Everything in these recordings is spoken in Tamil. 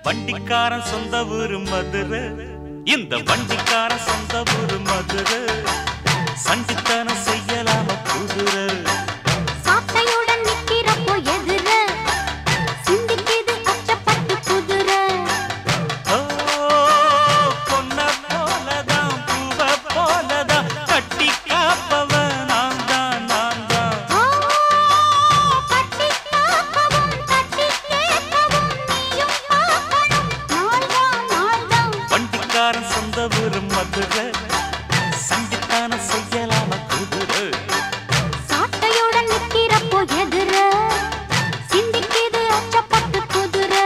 வண்டிக்காரன் சொந்த ஊரு மதுரை இந்த வண்டிக்காரன் சொந்த ஊரு மதுரை சண்டித்தனம் செய்யலாம குதிரை சாட்டையுடன் நிக்கிறப்போ எதிர சிந்திக்குது அச்சப்பட்டு குதிரை ஓ பொன்ன போலதான் பூவ போலதான் கட்டி காப்பவன் நான் தான் நான் தான் ஆ, கட்டி காக்கவும், கட்டி கேட்கவும் நீயும் பார்க்கணும். நாள்தான், நாள்தான். வண்டிக்காரன் சொந்த ஊரு மதுரை சண்டித்தனம் செய்யலாம குதிரை சாட்டையுடன் நிக்கிறப்போ எதிர சிந்திக்குது அச்சப்பட்டு குதிரை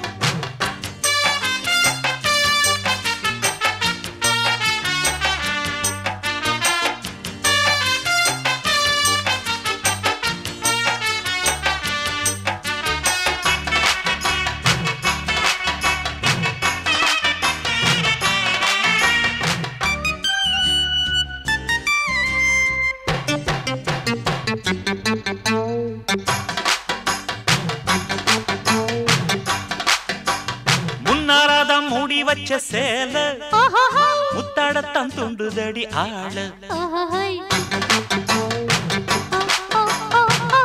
முன்னாராதான் மூடி வச்ச சேல ஆஹாஹாய், முத்தாடத்தான் துண்டுதடி ஆள ஆஹாஹாய். ஆ, ஆ, ஆ,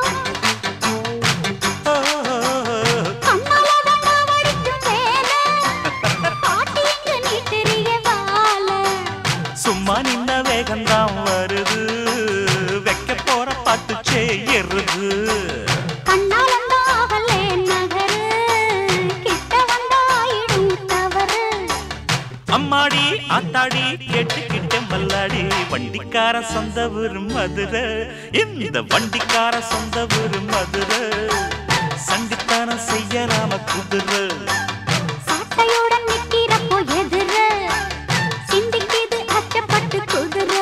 ஆ. கண்ணால தண்டா வடிக்கும் வேலை. பாட்டி எங்க நீ தெரிய வாழ. சும்மா நின்ன வேகம்தான் வருது வைக்க போற பாட்டு செய்யறது கண்ணால தாவலே நகரு. கிட்ட வந்தாயிடும் தவறு. அம்மாடி ஆத்தாடி கேட்டுக்கிட்ட மல்லாடி வண்டிக்கார சொந்த ஊரு மதுரை இந்த வண்டிக்கார சொந்த ஊரு மதுரை சண்டித்தனம் செய்யலாம குதிரை சாட்டையுடன் நிக்கிறப்போ எதிர. சிந்திக்குது அச்சப்பட்டு குதிரை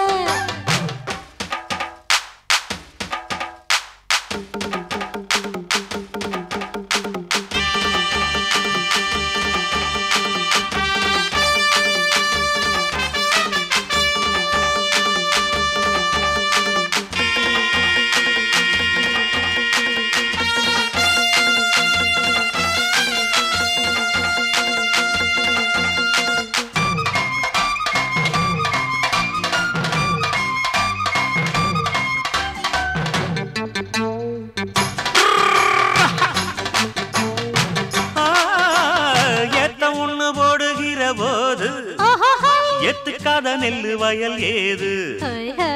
ஆ, ஏத்த ஒண்ணு போடுகிற போது ஆஹாஹாய். எத்துக்காத நெல்லு வயல் ஏது ஹை, ஹை.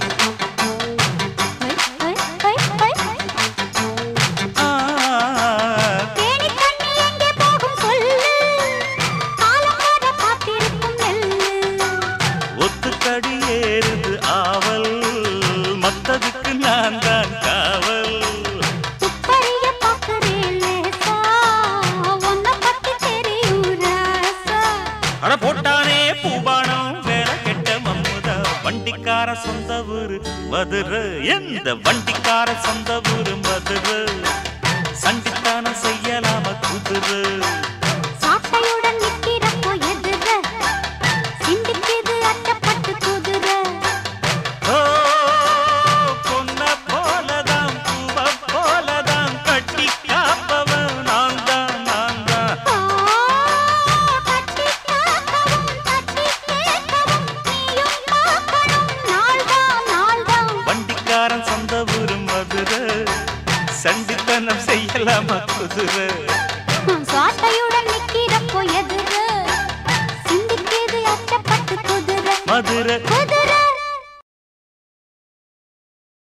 ஹை, ஹை, ஹை, ஹை. ஆ, தேனி தண்ணி எங்கே போகும் சொல்லு காலம் வர காத்திருக்கும் நெல்லு ஒத்துக்கடி ஏறுது ஆவல் மத்ததுக்கு நான் தான் காவல் துப்பறிய பார்க்கிறேன் லேசா உன்னை பத்தி தெரியும் ராசா அட போட்டானே பூபானம் வேற கெட்ட மம்முதா வண்டிக்கார சொந்த ஊரு மதுரை எந்த வண்டிக்கார சொந்த ஊரு மதுரை சண்டித்தானம் செய்யலாம குதிரை சாட்டையுடன் நிக்கிறப்போ எதிர சிந்திக்குது அட்டப்பட்டு குதிரை ஓ பொன்ன போலதான் பூவ போலதான் கட்டி காப்பவன் நான் தான் நான் தான் ஆ, கட்டி காக்கவும், கட்டி கேட்கவும் நீயும் பார்க்கணும். நாள்தான், நாள்தான். வண்டிக்காரன் சொந்த ஊரு மதுரை சண்டித்தனம் செய்யலாமா குதிரை சாட்டையுடன் நிக்கிறப்போ எதிர சிந்திக்குது அச்சப்பட்டு குதிரை மதுரை குதிரை